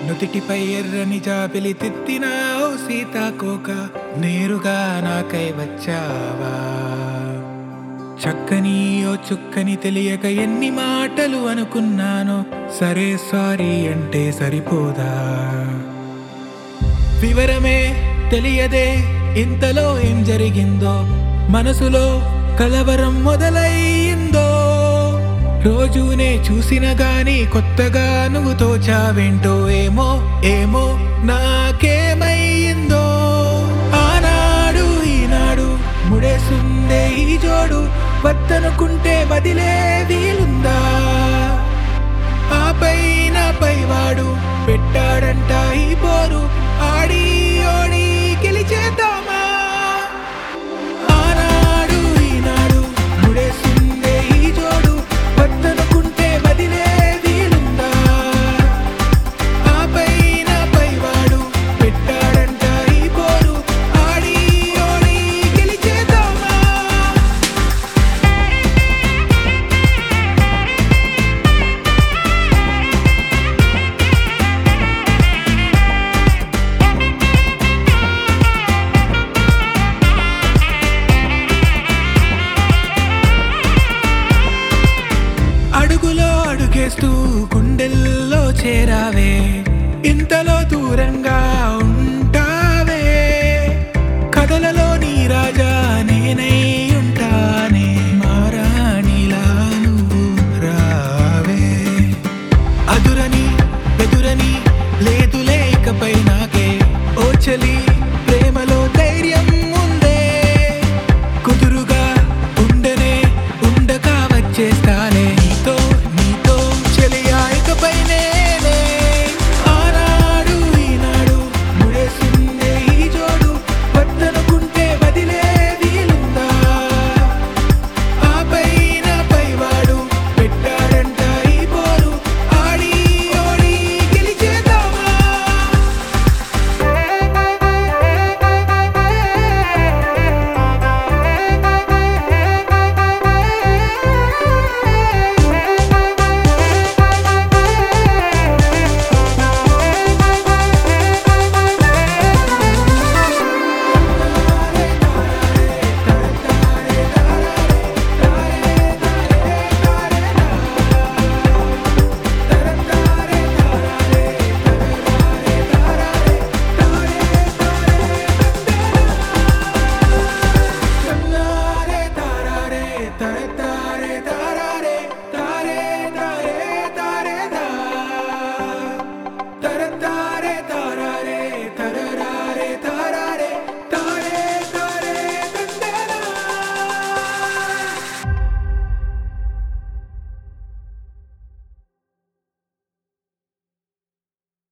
నుతిటిపై ఎర్రని జాబిలి తిత్తిన ఓ సీతాకోక నేరుగా నాకై వచ్చావా చక్కని ఓ చుక్కని తెలియక ఎన్ని మాటలు అనుకున్నానో సరే సారీ అంటే సరిపోదా వివరమే తెలియదే ఇంతలో ఏం జరిగిందో మనసులో కలవరం మొదలయ్యిందో రోజునే చూసిన గాని కొత్తగా నువ్వు తోచావేంటో ఏమో ఏమో నాకేమయ్యిందో ఆనాడు ఈనాడు ముడేసుందే ఈ జోడు వద్దనుకుంటే వదిలే వీలుందా ఆ పైన పైవాడు పెట్టాడంట ఈ పోరు ఆడి ఓడి గెలిచేద్దామా ఆనాడు ఈనాడు ముడేసిందే ఈ జోడు వద్దనుకుంటే వదిలే వీలుందా ఆ పైన పైవాడు పెట్టాడంట ఈ పోరు ఆడి ఓడి గెలిచేద్దామా అడుగులో అడుగేస్తూ గుండెల్లో చేరావే ఇంతలో దూరంగా ఉంటావే కథలలో నీ